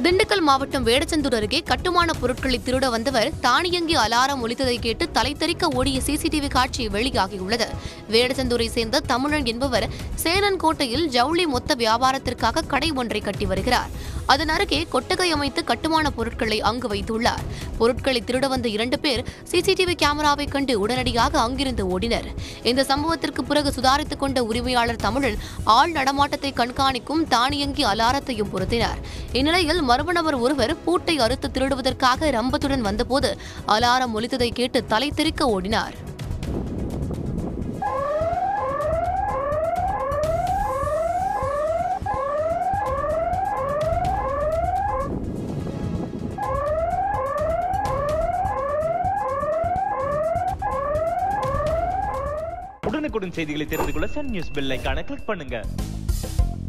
திண்டுக்கல் மாவட்டம் வேடச்சந்தூர் அருகே கட்டுமான பொருட்களை திருட வந்தவர் தானியங்கி அலாரம் ஒலித்ததை கேட்டு தலைத்தெறிக்க ஓடிய சிசிடிவி காட்சி வெளியாகியுள்ளது வேடச்சந்தூரை சேர்ந்த தமிழன் என்பவர் சேனன்கோட்டையில் ஜவுளி மொத்த வியாபாரத்திற்காக கடை ஒன்றை கட்டி வருகிறார் அதன் அருகே கொட்டகை அமைத்து கட்டுமான பொருட்களை அங்கு வைத்துள்ளார் பொருட்களை திருட வந்த இரண்டு பேர் சிசிடிவி கேமராவை கண்டு உடனடியாக அங்கிருந்து ஓடினர் இந்த சம்பவத்திற்கு பிறகு சுதாரித்துக் கொண்ட உரிமையாளர் தமிழன் ஆள் நடமாட்டத்தை கண்காணிக்கும் தானியங்கி அலாரத்தையும் பொருத்தினார் இந்நிலையில் மர்ம நபர் ஒருவர் பூட்டை அறுத்து திருடுவதற்காக ரம்பத்துடன் வந்தபோது அலாரம் ஒலித்ததை கேட்டு தலை தெறிக்க ஓடினார் உடனுக்குடன் செய்திகளை தெரிந்து கொள்ள சன் நியூஸ் பெல் ஐகானை கிளிக் பண்ணுங்க